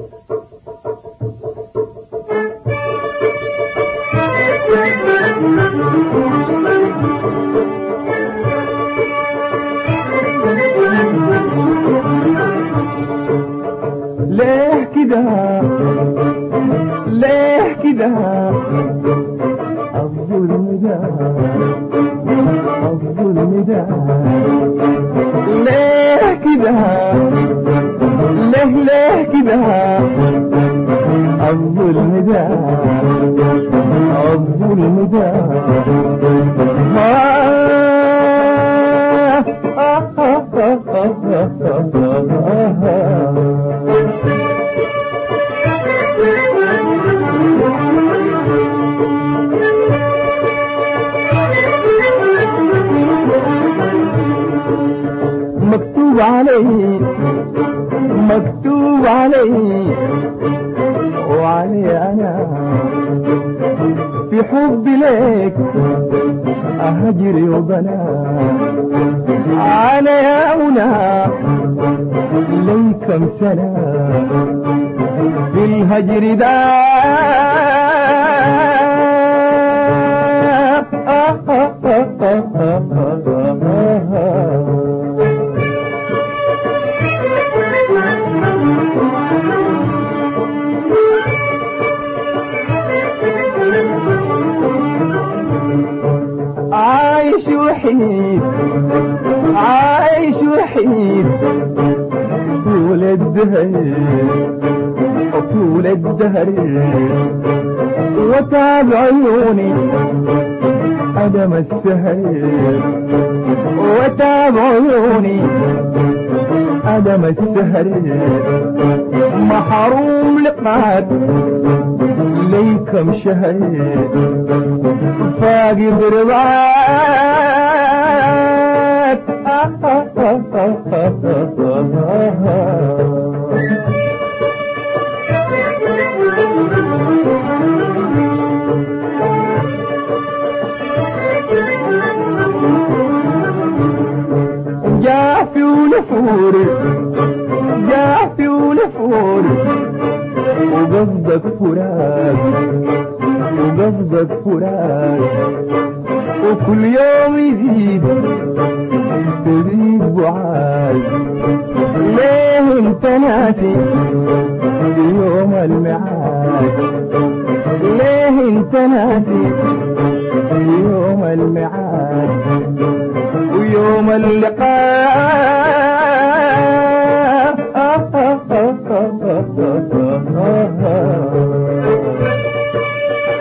ليه كده ليه كده الظلم ده الظلم ده ليه كده ليه ليه كده الظلم ده الظلم ده مكتوب عليه مكتوب عليه وعلي انا في حب لك اهجري وبنا على هنا لي كم سنة في الهجر ده عايش وحيد عايش وحيد طول الدهر طول الدهر وتاب عيوني أدم السهر وتاب عيوني أدم السهر محروم لقاك ليكم شهر فاقد رضاك جافي ونفور جافي ونفور وقصدك فراق وقصدك فراق وكل يوم يزيد تزيد بعاد ليه انت ناسي يوم الميعاد ليه انت ناسي يوم الميعاد ويوم اللقاء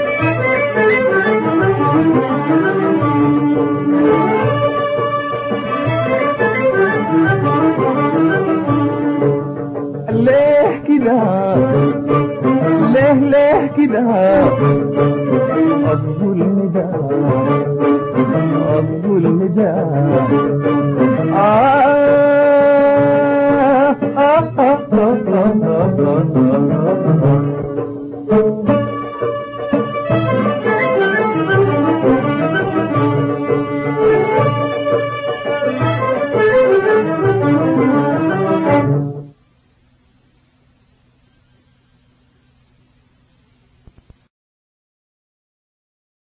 ليه كده ليه ليه كده الظلم ده الظلم ده